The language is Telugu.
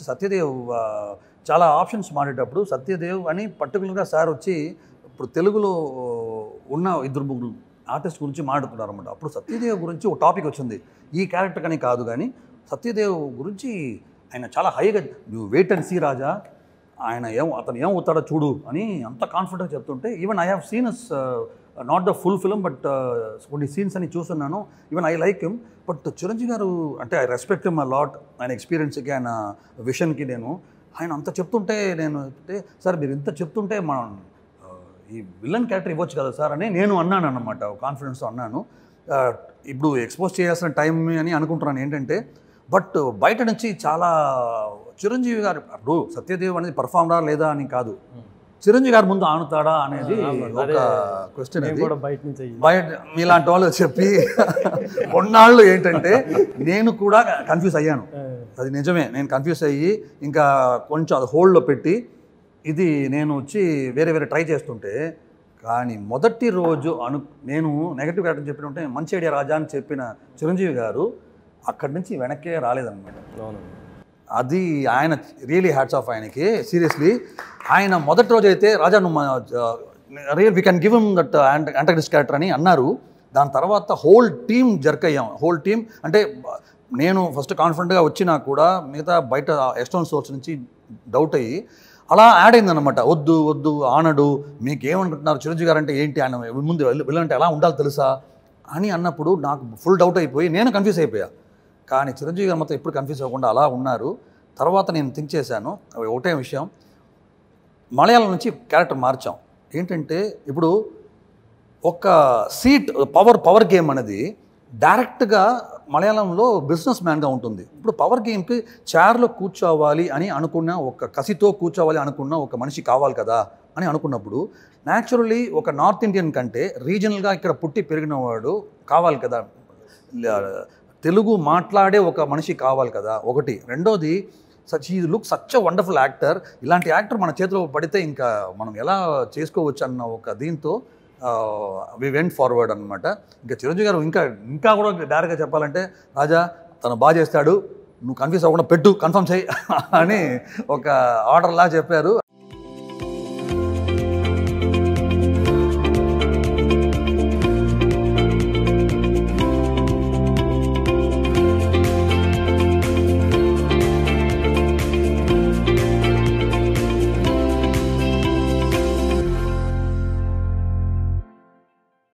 సత్యదేవ్ ఆ, చాలా ఆప్షన్స్ మాడేటప్పుడు సత్యదేవ్ అని పర్టికులర్గా సార్ వచ్చి ఇప్పుడు తెలుగులో ఉన్న ఇద్దరు ముగ్గురు ఆర్టిస్ట్ గురించి మాట్లాడుతున్నారు అనమాట అప్పుడు సత్యదేవ్ గురించి ఒక టాపిక్ వచ్చింది ఈ క్యారెక్టర్ కానీ కాదు కానీ సత్యదేవ్ గురించి ఆయన చాలా హైగా నువ్వు వెయిట్ అండ్ సీ రాజా ఆయన ఏం అతను ఏం అవుతాడో చూడు అని అంత కాన్ఫిడెంట్గా చెప్తుంటే even I have seen as not the full film but కొన్ని సీన్స్ అని చూస్తున్నాను even I like him but Chiranjeevi garu అంటే I respect him a lot ఆయన ఎక్స్పీరియన్స్కి ఆయన విషన్కి నేను ఆయన అంత చెప్తుంటే నేను అంటే సార్ మీరు ఇంత చెప్తుంటే మనం ఆ, ఈ విలన్ క్యారెక్టర్ ఇవ్వచ్చు కదా సార్ అని నేను అన్నాను అన్నమాట కాన్ఫిడెన్స్తో అన్నాను ఆ, ఇప్పుడు ఎక్స్పోజ్ చేయాల్సిన టైం అని అనుకుంటున్నాను ఏంటంటే బట్ బయట నుంచి చాలా చిరంజీవి గారు ఇప్పుడు సత్యదేవ్ అనేది పర్ఫార్మరా లేదా అని కాదు చిరంజీవి గారి ముందు ఆనుతాడా అనేది ఒక క్వశ్చన్ నేను అది కూడా బయట నుంచి అయ్యి. బయట మీలాంటి వాళ్ళు చెప్పి కొన్నాళ్ళు ఏంటంటే నేను కూడా కన్ఫ్యూజ్ అయ్యాను అది నిజమే నేను కన్ఫ్యూజ్ అయ్యి ఇంకా కొంచెం అది హోల్డ్లో పెట్టి ఇది నేను వచ్చి వేరే వేరే ట్రై చేస్తుంటే కానీ మొదటి రోజు అను నేను నెగటివ్ క్యారెక్టర్ చెప్పిన ఉంటే మంచి ఐడియా రాజా అని చెప్పిన చిరంజీవి గారు అక్కడి నుంచి వెనక్కే రాలేదన్నమాట అవునండి అది ఆయన రియలీ హ్యాట్స్ ఆఫ్ ఆయనకి సీరియస్లీ ఆయన మొదటి రోజు అయితే రాజా నువ్వు real we can give him that antagonist character అని అన్నారు దాని తర్వాత హోల్ టీమ్ జర్క్ అయ్యాం హోల్ టీమ్ అంటే నేను ఫస్ట్ కాన్ఫిడెంట్గా వచ్చినా కూడా మిగతా బయట ఎక్స్టర్నల్ సోర్స్ నుంచి డౌట్ అయ్యి అలా యాడ్ అయిందనమాట వద్దు వద్దు ఆనడు మీకు ఏమనుకుంటున్నారు చిరంజీవి గారు అంటే ఏంటి ఆయన ముందు వెళ్ళంటే ఎలా ఉండాలి తెలుసా అని అన్నప్పుడు నాకు ఫుల్ డౌట్ అయిపోయి నేను కన్ఫ్యూజ్ అయిపోయా కానీ చిరంజీవి గారు మొత్తం ఎప్పుడు కన్ఫ్యూజ్ అవ్వకుండా అలా ఉన్నారు తర్వాత నేను థింక్ చేశాను అవి ఒకటే విషయం మలయాళం నుంచి క్యారెక్టర్ మార్చాం ఏంటంటే ఇప్పుడు ఒక సీట్ పవర్ పవర్ గేమ్ అనేది డైరెక్ట్గా మలయాళంలో బిజినెస్ మ్యాన్గా ఉంటుంది ఇప్పుడు పవర్ గేమ్కి చైర్లో కూర్చోవాలి అని అనుకున్న ఒక కసితో కూర్చోవాలి అనుకున్న ఒక మనిషి కావాలి కదా అని అనుకున్నప్పుడు న్యాచురల్లీ ఒక నార్త్ ఇండియన్ కంటే రీజనల్గా ఇక్కడ పుట్టి పెరిగిన వాడు కావాలి కదా ల- తెలుగు మాట్లాడే ఒక మనిషి కావాలి కదా ఒకటి రెండోది సచ్ ఈ లుక్ సచ్ వండర్ఫుల్ యాక్టర్ ఇలాంటి యాక్టర్ మన చేతిలో పడితే ఇంకా మనం ఎలా చేసుకోవచ్చు అన్న ఒక దీంతో వి వెంట్ ఫార్వర్డ్ అనమాట ఇంకా చిరంజీవి గారు ఇంకా ఇంకా కూడా డైరెక్ట్గా చెప్పాలంటే రాజా తను బాగా చేస్తాడు నువ్వు కన్ఫ్యూజ్ అవ్వకుండా పెట్టు కన్ఫర్మ్ చేయి అని ఒక ఆర్డర్లా చెప్పారు